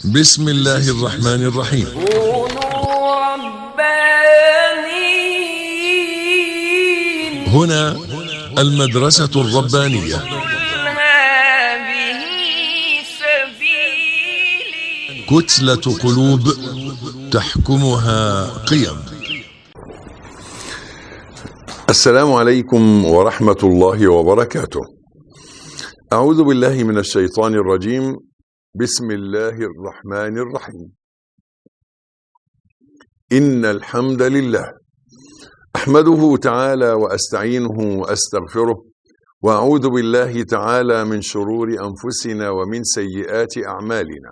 بسم الله الرحمن الرحيم كونوا ربانيين هنا المدرسة الربانية قل هذه سبيلي كتلة قلوب تحكمها قيم السلام عليكم ورحمة الله وبركاته. أعوذ بالله من الشيطان الرجيم. بسم الله الرحمن الرحيم. إن الحمد لله أحمده تعالى وأستعينه وأستغفره وأعوذ بالله تعالى من شرور أنفسنا ومن سيئات أعمالنا.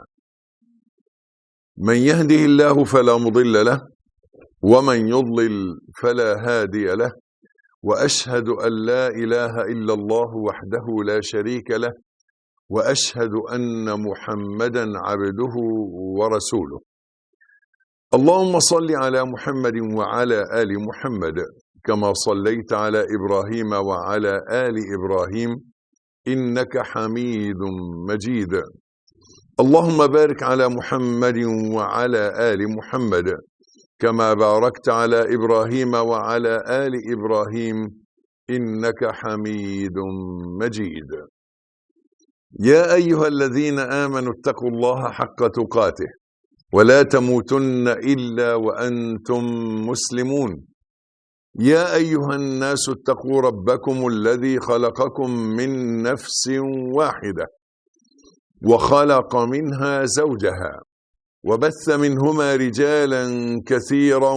من يهده الله فلا مضل له ومن يضلل فلا هادي له واشهد ان لا اله الا الله وحده لا شريك له واشهد ان محمدا عبده ورسوله اللهم صل على محمد وعلى ال محمد كما صليت على ابراهيم وعلى ال ابراهيم انك حميد مجيد اللهم بارك على محمد وعلى ال محمد كما باركت على ابراهيم وعلى ال ابراهيم انك حميد مجيد يا ايها الذين امنوا اتقوا الله حق تقاته ولا تموتن الا وانتم مسلمون يا ايها الناس اتقوا ربكم الذي خلقكم من نفس واحده وخلق منها زوجها وبث منهما رجالا كثيرا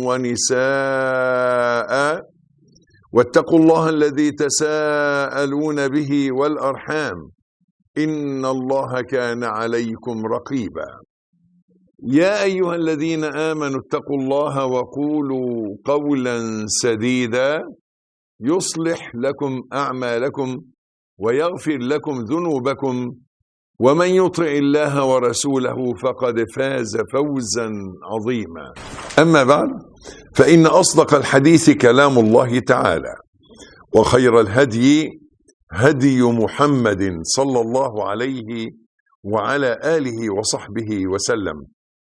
ونساء واتقوا الله الذي تساءلون به والارحام ان الله كان عليكم رقيبا يا ايها الذين امنوا اتقوا الله وقولوا قولا سديدا يصلح لكم اعمالكم ويغفر لكم ذنوبكم ومن يطع الله ورسوله فقد فاز فوزا عظيما اما بعد فان اصدق الحديث كلام الله تعالى وخير الهدي هدي محمد صلى الله عليه وعلى اله وصحبه وسلم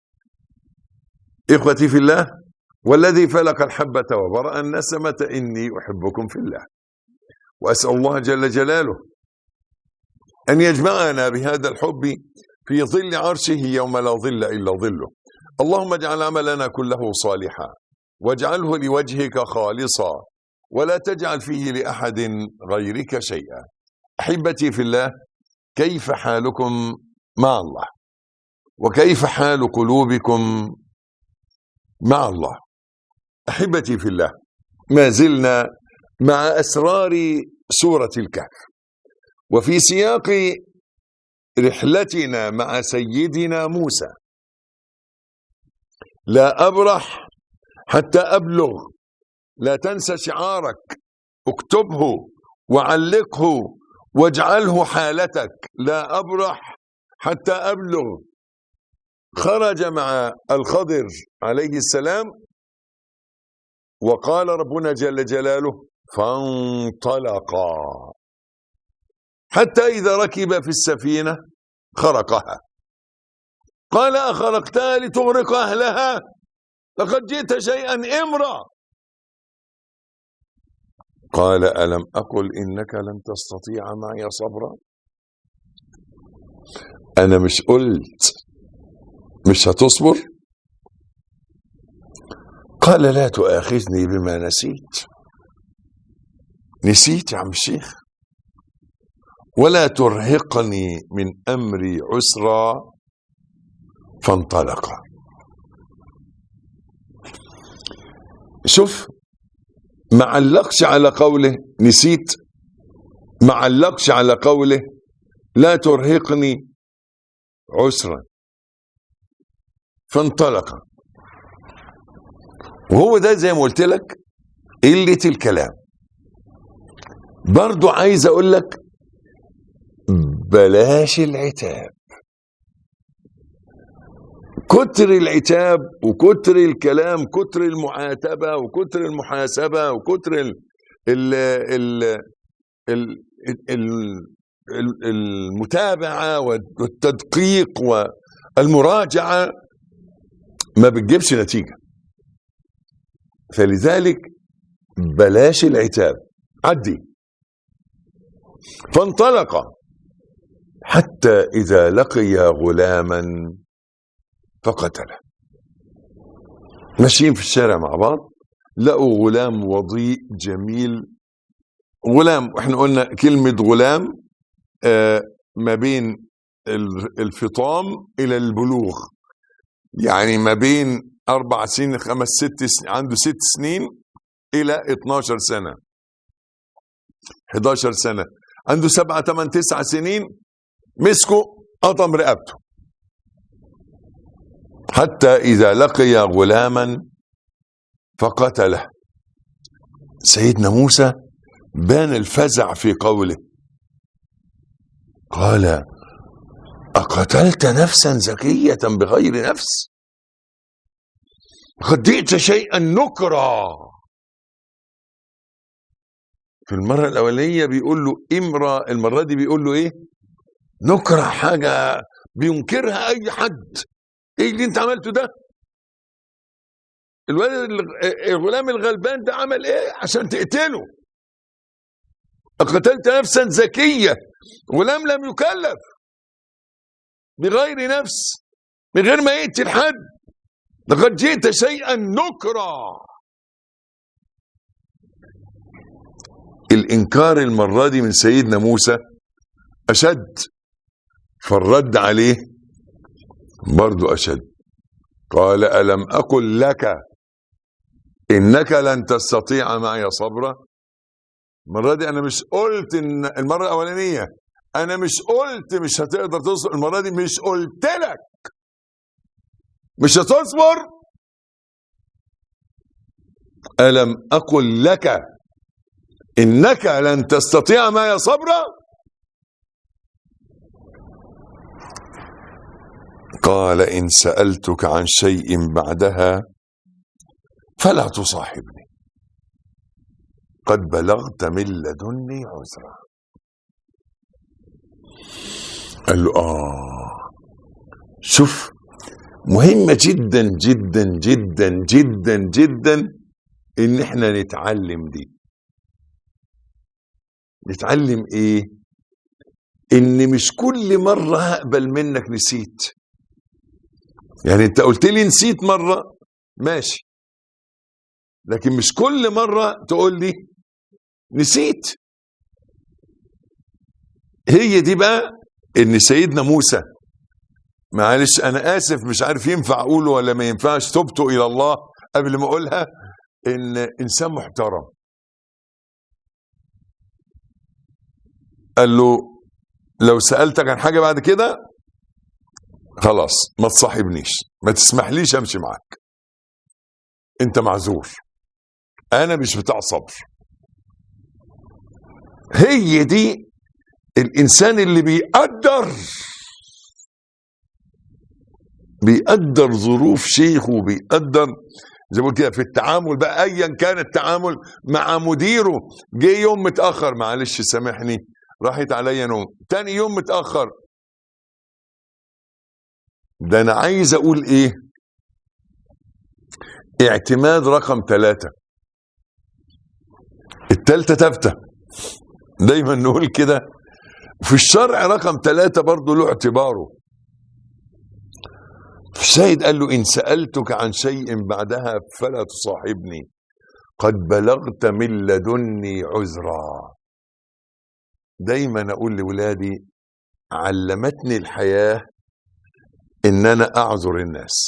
اخوتي في الله والذي فلق الحبه وبرا النسمه اني احبكم في الله واسال الله جل جلاله أن يجمعنا بهذا الحب في ظل عرشه يوم لا ظل إلا ظله اللهم اجعل عملنا كله صالحا واجعله لوجهك خالصا ولا تجعل فيه لأحد غيرك شيئا أحبتي في الله كيف حالكم مع الله وكيف حال قلوبكم مع الله أحبتي في الله ما زلنا مع أسرار سورة الكهف وفي سياق رحلتنا مع سيدنا موسى لا ابرح حتى ابلغ لا تنسى شعارك اكتبه وعلقه واجعله حالتك لا ابرح حتى ابلغ خرج مع الخضر عليه السلام وقال ربنا جل جلاله فانطلقا حتى إذا ركب في السفينة خرقها قال أخرقتها لتغرق أهلها لقد جئت شيئا إمرا قال ألم أقل إنك لن تستطيع معي صبرا أنا مش قلت مش هتصبر قال لا تؤاخذني بما نسيت نسيت يا عم الشيخ ولا ترهقني من امري عسرا فانطلق شوف ما علقش على قوله نسيت ما علقش على قوله لا ترهقني عسرا فانطلق وهو ده زي ما قلت لك قلة الكلام برضو عايز اقول لك بلاش العتاب كتر العتاب وكتر الكلام كتر المعاتبة وكتر المحاسبة وكتر ال ال ال ال ال ال المتابعة والتدقيق المراجعة ما بتجيبش نتيجة فلذلك بلاش العتاب عدي فانطلق حتى إذا لقي غلاما فقتله ماشيين في الشارع مع بعض لقوا غلام وضيء جميل غلام واحنا قلنا كلمة غلام آه ما بين ال- الفطام إلى البلوغ يعني ما بين أربع سنين خمس ست سنين عنده ست سنين إلى 12 سنة 11 سنة عنده سبعة ثمان تسع سنين مسكه قطم رقبته حتى إذا لقي غلاما فقتله سيدنا موسى بان الفزع في قوله قال أقتلت نفسا زكية بغير نفس قد جئت شيئا نكرا في المرة الأولية بيقول له امرأة المرة دي بيقول له إيه نكرة حاجة بينكرها أي حد إيه اللي أنت عملته ده الولد الغ- الغلام الغلبان ده عمل إيه عشان تقتله قتلت نفسا زكية غلام لم يكلف بغير نفس من غير ما يقتل حد لقد جئت شيئا نكرا الإنكار المرة دي من سيدنا موسى أشد فالرد عليه برضو أشد قال ألم أقل لك إنك لن تستطيع معي صبرا المرة دي أنا مش قلت إن المرة الأولانية أنا مش قلت مش هتقدر تصبر المرة دي مش قلت لك مش هتصبر ألم أقل لك إنك لن تستطيع معي صبرا قال إن سألتك عن شيء بعدها فلا تصاحبني قد بلغت من لدني عذرا قال له آه شوف مهمة جدا جدا جدا جدا جدا إن إحنا نتعلم دي نتعلم إيه؟ إن مش كل مرة هقبل منك نسيت يعني أنت قلت لي نسيت مرة ماشي لكن مش كل مرة تقول لي نسيت هي دي بقى ان سيدنا موسى معلش انا اسف مش عارف ينفع اقوله ولا ما ينفعش تبت الى الله قبل ما اقولها ان انسان محترم قال له لو سالتك عن حاجه بعد كده خلاص ما تصاحبنيش ما تسمحليش امشي معاك انت معذور انا مش بتاع صبر هي دي الانسان اللي بيقدر بيقدر ظروف شيخه وبيقدر زي ما قلت كده في التعامل بقى ايا كان التعامل مع مديره جه يوم متاخر معلش سامحني راحت عليا نوم تاني يوم متاخر ده انا عايز اقول ايه اعتماد رقم ثلاثة التالتة تفتة دايما نقول كده في الشرع رقم ثلاثة برضه له اعتباره السيد قال له إن سألتك عن شيء بعدها فلا تصاحبني قد بلغت من لدني عذرا دايما أقول لولادي علمتني الحياة إن أنا أعذر الناس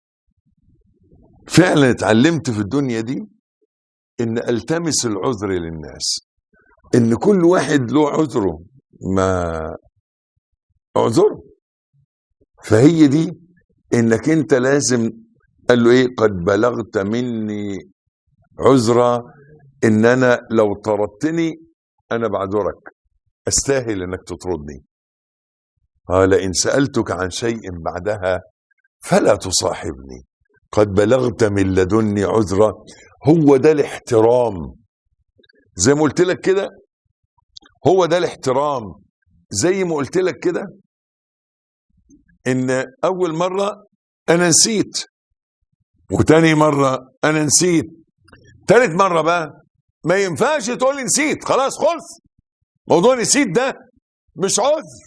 فعلا اتعلمت في الدنيا دي إن ألتمس العذر للناس إن كل واحد له عذره ما اعذره فهي دي انك انت لازم قال له ايه قد بلغت مني عذرا ان انا لو طردتني انا بعذرك استاهل انك تطردني قال ان سالتك عن شيء بعدها فلا تصاحبني قد بلغت من لدني عذرا هو ده الاحترام زي ما قلت لك كده هو ده الاحترام زي ما قلت لك كده ان اول مره انا نسيت وتاني مره انا نسيت تالت مره بقى ما ينفعش تقول لي نسيت خلاص خلص موضوع نسيت ده مش عذر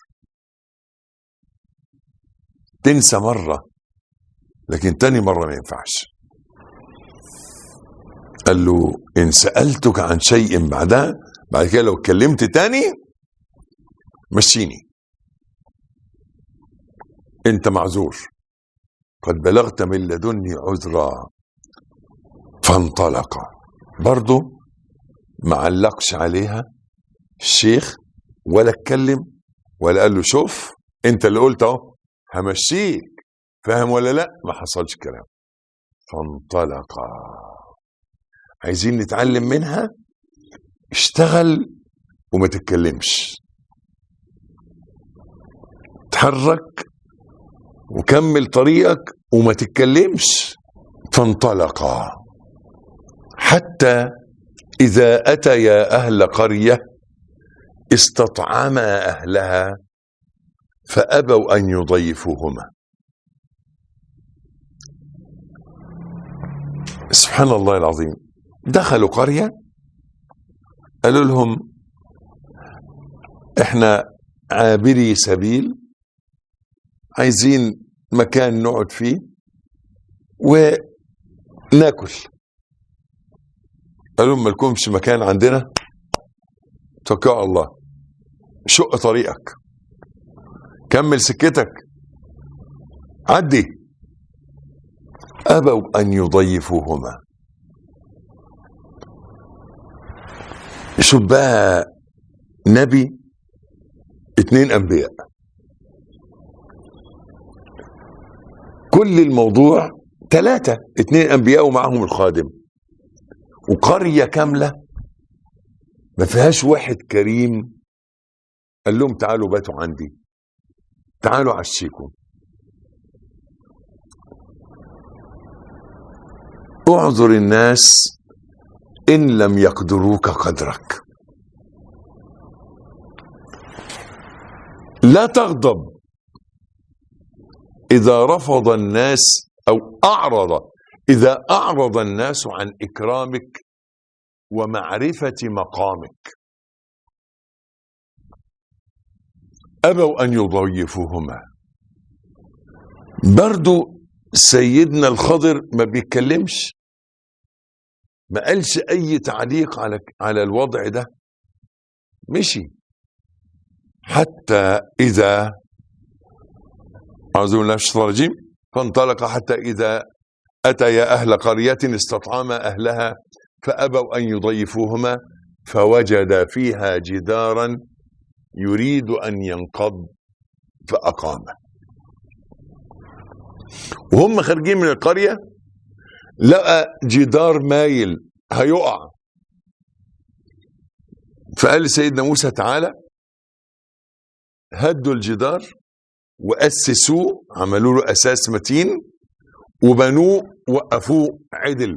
تنسى مره لكن تاني مره ما ينفعش قال له ان سالتك عن شيء بعدها بعد كده لو اتكلمت تاني مشيني انت معذور قد بلغت من لدني عذرا فانطلق برضه ما علقش عليها الشيخ ولا اتكلم ولا قال له شوف انت اللي قلت اهو همشيك فاهم ولا لا ما حصلش كلام فانطلقا عايزين نتعلم منها اشتغل وما تتكلمش تحرك وكمل طريقك وما تتكلمش فانطلقا حتى إذا أتيا أهل قرية استطعما أهلها فأبوا أن يضيفوهما سبحان الله العظيم دخلوا قرية قالوا لهم احنا عابري سبيل عايزين مكان نقعد فيه وناكل قالوا لهم مالكمش مكان عندنا توكلوا على الله شق طريقك كمل سكتك عدي أبوا أن يضيفوهما شوف بقى نبي اتنين أنبياء كل الموضوع ثلاثة اتنين أنبياء ومعهم الخادم وقرية كاملة ما فيهاش واحد كريم قال لهم تعالوا باتوا عندي تعالوا عشيكم اعذر الناس ان لم يقدروك قدرك لا تغضب اذا رفض الناس او اعرض اذا اعرض الناس عن اكرامك ومعرفه مقامك ابوا ان يضيفوهما برضو سيدنا الخضر ما بيتكلمش ما قالش اي تعليق على على الوضع ده مشي حتى اذا اعوذ بالله من الشيطان الرجيم فانطلق حتى اذا اتيا اهل قريه استطعما اهلها فابوا ان يضيفوهما فوجد فيها جدارا يريد ان ينقض فاقامه وهم خارجين من القريه لقى جدار مايل هيقع فقال لسيدنا موسى تعالى هدوا الجدار وأسسوه عملوا له أساس متين وبنوه وقفوه عدل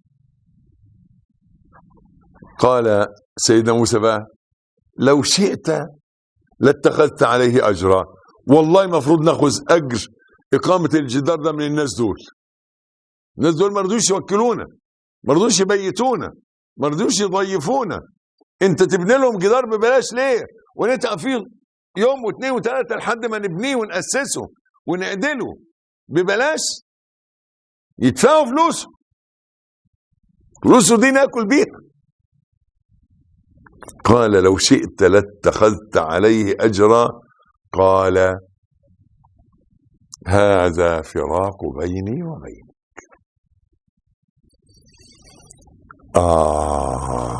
قال سيدنا موسى بقى لو شئت لاتخذت عليه أجرا والله المفروض ناخذ أجر إقامة الجدار ده من الناس دول الناس دول ما رضوش يوكلونا ما رضوش يبيتونا ما رضوش يضيفونا انت تبني لهم جدار ببلاش ليه ونتعب فيه يوم واثنين وثلاثه لحد ما نبنيه ونأسسه ونعدله ببلاش يدفعوا فلوسه فلوسه دي ناكل بيها قال لو شئت لاتخذت عليه اجرا قال هذا فراق بيني وبينك آه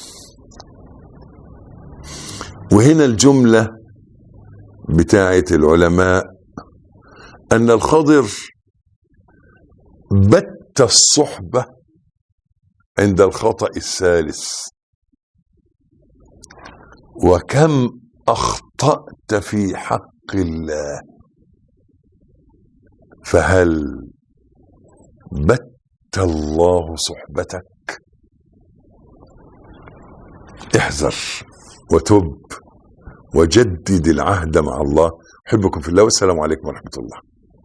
وهنا الجملة بتاعة العلماء أن الخضر بت الصحبة عند الخطأ الثالث وكم أخطأت في حق الله فهل بت الله صحبتك احذر وتب وجدد العهد مع الله أحبكم في الله والسلام عليكم ورحمة الله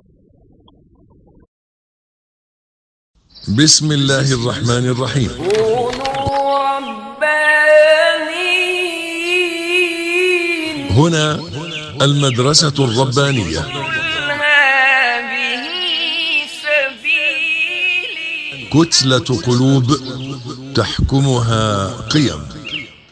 بسم الله الرحمن الرحيم كونوا ربانيين هنا المدرسة الربانية قل هذه سبيلي كتلة قلوب تحكمها قيم